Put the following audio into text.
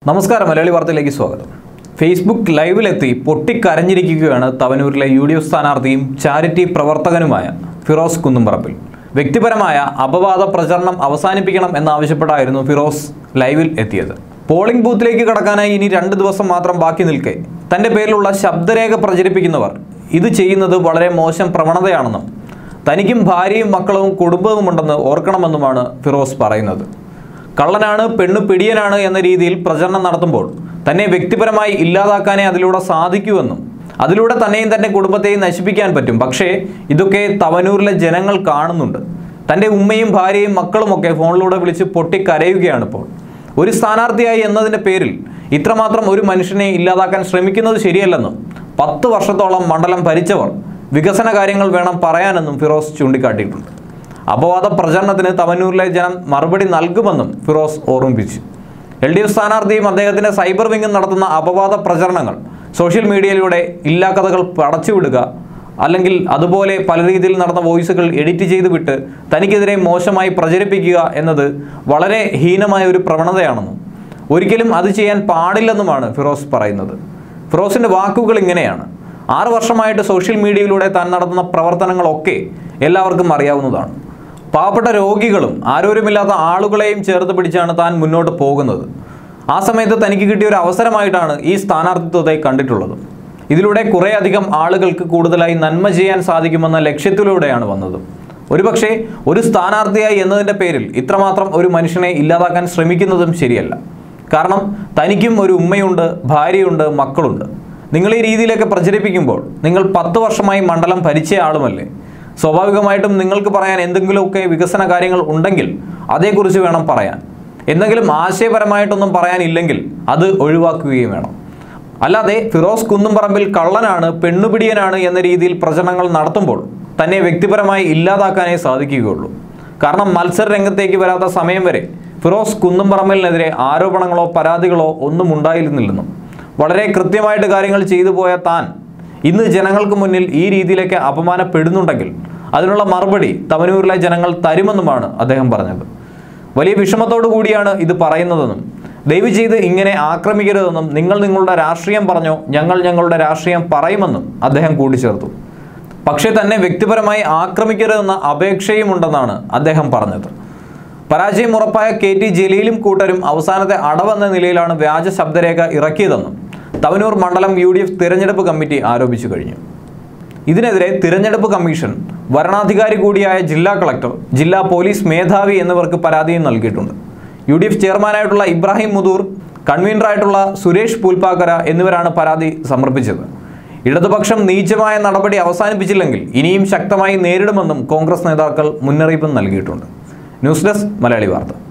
നമസ്കാരം മലയാളി വാർത്തയിലേക്ക് സ്വാഗതം ഫേസ്ബുക്ക് ലൈവിലെത്തി പൊട്ടിക്കരഞ്ഞിരിക്കുകയാണ് തവനൂരിലെ യു ഡി എഫ് സ്ഥാനാർത്ഥിയും ചാരിറ്റി പ്രവർത്തകനുമായ ഫിറോസ് കുന്നുംപറമ്പിൽ വ്യക്തിപരമായ അപവാദ പ്രചരണം അവസാനിപ്പിക്കണം എന്നാവശ്യപ്പെട്ടായിരുന്നു ഫിറോസ് ലൈവിൽ എത്തിയത് പോളിംഗ് ബൂത്തിലേക്ക് കടക്കാനായി ഇനി രണ്ട് ദിവസം മാത്രം ബാക്കി നിൽക്കെ തൻ്റെ പേരിലുള്ള ശബ്ദരേഖ പ്രചരിപ്പിക്കുന്നവർ ഇത് ചെയ്യുന്നത് വളരെ മോശം പ്രവണതയാണെന്നും തനിക്കും ഭാര്യയും മക്കളും കുടുംബവുമുണ്ടെന്ന് ഓർക്കണമെന്നുമാണ് ഫിറോസ് പറയുന്നത് കള്ളനാണ് പെണ്ണു പിടിയനാണ് എന്ന രീതിയിൽ പ്രചരണം നടത്തുമ്പോൾ തന്നെ വ്യക്തിപരമായി ഇല്ലാതാക്കാനേ അതിലൂടെ സാധിക്കുമെന്നും അതിലൂടെ തന്നെയും തൻ്റെ കുടുംബത്തെയും നശിപ്പിക്കാൻ പറ്റും പക്ഷേ ഇതൊക്കെ തവനൂരിലെ ജനങ്ങൾ കാണുന്നുണ്ട് തൻ്റെ ഉമ്മയും ഭാര്യയും മക്കളുമൊക്കെ ഫോണിലൂടെ വിളിച്ച് പൊട്ടിക്കരയുകയാണ് ഇപ്പോൾ ഒരു സ്ഥാനാർത്ഥിയായി എന്നതിൻ്റെ പേരിൽ ഇത്രമാത്രം ഒരു മനുഷ്യനെ ഇല്ലാതാക്കാൻ ശ്രമിക്കുന്നത് ശരിയല്ലെന്നും പത്ത് വർഷത്തോളം മണ്ഡലം ഭരിച്ചവർ വികസന കാര്യങ്ങൾ വേണം പറയാനെന്നും ഫിറോസ് ചൂണ്ടിക്കാട്ടിയിട്ടുണ്ട് അപവാദ പ്രചരണത്തിന് തവന്നൂരിലെ ജനം മറുപടി നൽകുമെന്നും ഫിറോസ് ഓർമ്മിപ്പിച്ചു എൽ ഡി എഫ് സ്ഥാനാർത്ഥിയും അദ്ദേഹത്തിന്റെ സൈബർ വിങ്ങും നടത്തുന്ന അപവാദ പ്രചരണങ്ങൾ സോഷ്യൽ മീഡിയയിലൂടെ ഇല്ലാക്കഥകൾ പടച്ചുവിടുക അല്ലെങ്കിൽ അതുപോലെ പല രീതിയിൽ നടന്ന വോയിസുകൾ എഡിറ്റ് ചെയ്ത് വിട്ട് തനിക്കെതിരെ മോശമായി പ്രചരിപ്പിക്കുക എന്നത് വളരെ ഹീനമായ ഒരു പ്രവണതയാണെന്നും ഒരിക്കലും അത് ചെയ്യാൻ പാടില്ലെന്നുമാണ് ഫിറോസ് പറയുന്നത് ഫിറോസിന്റെ വാക്കുകൾ ഇങ്ങനെയാണ് ആറ് വർഷമായിട്ട് സോഷ്യൽ മീഡിയയിലൂടെ താൻ നടത്തുന്ന പ്രവർത്തനങ്ങളൊക്കെ എല്ലാവർക്കും അറിയാവുന്നതാണ് പാവപ്പെട്ട രോഗികളും ആരോഗ്യമില്ലാത്ത ആളുകളെയും ചേർത്ത് പിടിച്ചാണ് താൻ മുന്നോട്ട് പോകുന്നത് ആ സമയത്ത് തനിക്ക് കിട്ടിയ ഒരു അവസരമായിട്ടാണ് ഈ സ്ഥാനാർത്ഥിത്വത്തെ കണ്ടിട്ടുള്ളത് ഇതിലൂടെ കുറേ അധികം ആളുകൾക്ക് കൂടുതലായി നന്മ ചെയ്യാൻ സാധിക്കുമെന്ന ലക്ഷ്യത്തിലൂടെയാണ് വന്നത് ഒരുപക്ഷെ ഒരു സ്ഥാനാർത്ഥിയായി എന്നതിൻ്റെ പേരിൽ ഇത്രമാത്രം ഒരു മനുഷ്യനെ ഇല്ലാതാക്കാൻ ശ്രമിക്കുന്നതും ശരിയല്ല കാരണം തനിക്കും ഒരു ഉമ്മയുണ്ട് ഭാര്യയുണ്ട് മക്കളുണ്ട് നിങ്ങൾ ഈ രീതിയിലൊക്കെ പ്രചരിപ്പിക്കുമ്പോൾ നിങ്ങൾ പത്ത് വർഷമായി മണ്ഡലം ഭരിച്ച ആളുമല്ലേ സ്വാഭാവികമായിട്ടും നിങ്ങൾക്ക് പറയാൻ എന്തെങ്കിലുമൊക്കെ വികസന കാര്യങ്ങൾ ഉണ്ടെങ്കിൽ അതേക്കുറിച്ച് വേണം പറയാൻ എന്തെങ്കിലും ആശയപരമായിട്ടൊന്നും പറയാനില്ലെങ്കിൽ അത് ഒഴിവാക്കുകയും വേണം അല്ലാതെ ഫിറോസ് കുന്നുംപറമ്പിൽ കള്ളനാണ് പെണ്ണുപിടിയനാണ് എന്ന രീതിയിൽ പ്രചരണങ്ങൾ നടത്തുമ്പോൾ തന്നെ വ്യക്തിപരമായി ഇല്ലാതാക്കാനേ സാധിക്കുകയുള്ളൂ കാരണം മത്സര രംഗത്തേക്ക് വരാത്ത സമയം വരെ ഫിറോസ് കുന്നുംപറമ്പലിനെതിരെ ആരോപണങ്ങളോ പരാതികളോ ഒന്നും ഉണ്ടായിരുന്നില്ലെന്നും വളരെ കൃത്യമായിട്ട് കാര്യങ്ങൾ ചെയ്തു പോയ താൻ ഇന്ന് ജനങ്ങൾക്ക് മുന്നിൽ ഈ രീതിയിലേക്ക് അപമാനപ്പെടുന്നുണ്ടെങ്കിൽ അതിനുള്ള മറുപടി തവനൂരിലെ ജനങ്ങൾ തരുമെന്നുമാണ് അദ്ദേഹം പറഞ്ഞത് വലിയ വിഷമത്തോടു കൂടിയാണ് ഇത് പറയുന്നതെന്നും ദയവ് ചെയ്ത് ഇങ്ങനെ ആക്രമിക്കരുതെന്നും നിങ്ങൾ നിങ്ങളുടെ രാഷ്ട്രീയം പറഞ്ഞോ ഞങ്ങൾ ഞങ്ങളുടെ രാഷ്ട്രീയം പറയുമെന്നും അദ്ദേഹം കൂട്ടിച്ചേർത്തു പക്ഷേ തന്നെ വ്യക്തിപരമായി ആക്രമിക്കരുതെന്ന അപേക്ഷയുമുണ്ടെന്നാണ് അദ്ദേഹം പറഞ്ഞത് പരാജയം ഉറപ്പായ കെ ടി ജലീലും കൂട്ടരും അവസാനത്തെ അടവെന്ന നിലയിലാണ് വ്യാജ ശബ്ദരേഖ ഇറക്കിയതെന്നും തവനൂർ മണ്ഡലം യു ഡി എഫ് തിരഞ്ഞെടുപ്പ് കമ്മിറ്റി ആരോപിച്ചു കഴിഞ്ഞു ഇതിനെതിരെ തിരഞ്ഞെടുപ്പ് കമ്മീഷൻ വരണാധികാരി കൂടിയായ ജില്ലാ കളക്ടർ ജില്ലാ പോലീസ് മേധാവി എന്നിവർക്ക് പരാതിയും നൽകിയിട്ടുണ്ട് യു ഡി എഫ് ചെയർമാനായിട്ടുള്ള ഇബ്രാഹിം മുതൂർ കൺവീനറായിട്ടുള്ള സുരേഷ് പൂൽപ്പാക്കര എന്നിവരാണ് പരാതി സമർപ്പിച്ചത് ഇടതുപക്ഷം നീചമായ നടപടി അവസാനിപ്പിച്ചില്ലെങ്കിൽ ഇനിയും ശക്തമായി നേരിടുമെന്നും കോൺഗ്രസ് നേതാക്കൾ മുന്നറിയിപ്പും നൽകിയിട്ടുണ്ട് ന്യൂസ് ഡെസ്ക് മലയാളി വാർത്ത